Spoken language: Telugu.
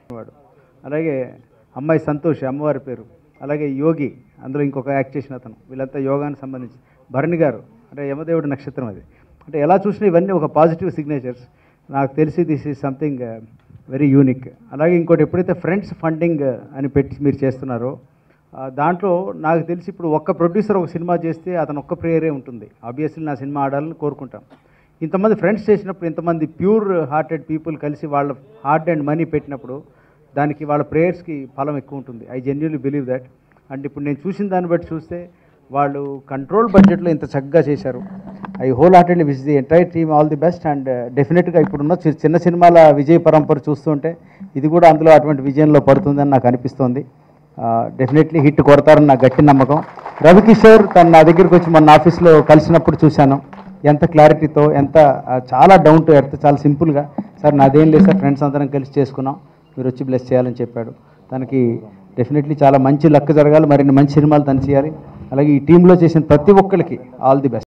వాడు అలాగే అమ్మాయి సంతోష్ అమ్మవారి పేరు అలాగే యోగి అందులో ఇంకొక యాక్ట్ చేసిన అతను వీళ్ళంతా యోగానికి సంబంధించి భరణి గారు అంటే యమదేవుడి నక్షత్రం అది అంటే ఎలా చూసినా ఇవన్నీ ఒక పాజిటివ్ సిగ్నేచర్స్ నాకు తెలిసి this is something very unique అలాగే ఇంకోటి ఎప్పుడైతే ఫ్రెండ్స్ ఫండింగ్ అని పెట్టి మీరు చేస్తున్నారో ఆ, దాంట్లో నాకు తెలిసి ఇప్పుడు ఒక్క ప్రొడ్యూసర్ ఒక సినిమా చేస్తే అతను ఒక్క ప్రేయరే ఉంటుంది ఆబ్వియస్లీ నా సినిమా ఆడాలని కోరుకుంటాం ఇంతమంది ఫ్రెండ్స్ చేసినప్పుడు ఇంతమంది ప్యూర్ హార్టెడ్ పీపుల్ కలిసి వాళ్ళ హార్ట్ అండ్ మనీ పెట్టినప్పుడు దానికి వాళ్ళ ప్రేయర్స్కి ఫలం ఎక్కువ ఉంటుంది I genuinely believe that and ఇప్పుడు నేను చూసిన దాన్ని బట్టి చూస్తే వాళ్ళు కంట్రోల్ బడ్జెట్లో ఇంత చక్కగా చేశారు I wholeheartedly wish the entire team all the best and డెఫినెట్గా ఇప్పుడున్న చి- చిన్న సినిమాల విజయ పరంపర చూస్తుంటే ఇది కూడా అందులో అటువంటి విజయంలో పడుతుందని నాకు అనిపిస్తోంది డెఫినెట్లీ హిట్ కొడతారని నా గట్టి నమ్మకం రవికిషోర్ తను నా దగ్గరికి వచ్చి మొన్న ఆఫీస్లో కలిసినప్పుడు చూశాను ఎంత క్లారిటీతో ఎంత ఆ, చాలా డౌన్ టు ఎర్త్ చాలా సింపుల్గా సార్ నాదేం లేదు సార్ ఫ్రెండ్స్ అందరం కలిసి చేసుకున్నాం మీరు వచ్చి బ్లెస్ చేయాలని చెప్పాడు తనకి డెఫినెట్లీ చాలా మంచి లక్ జరగాలి మరిన్ని మంచి సినిమాలు తను చేయాలి అలాగే ఈ టీంలో చేసిన ప్రతి ఒక్కరికి ఆల్ ది బెస్ట్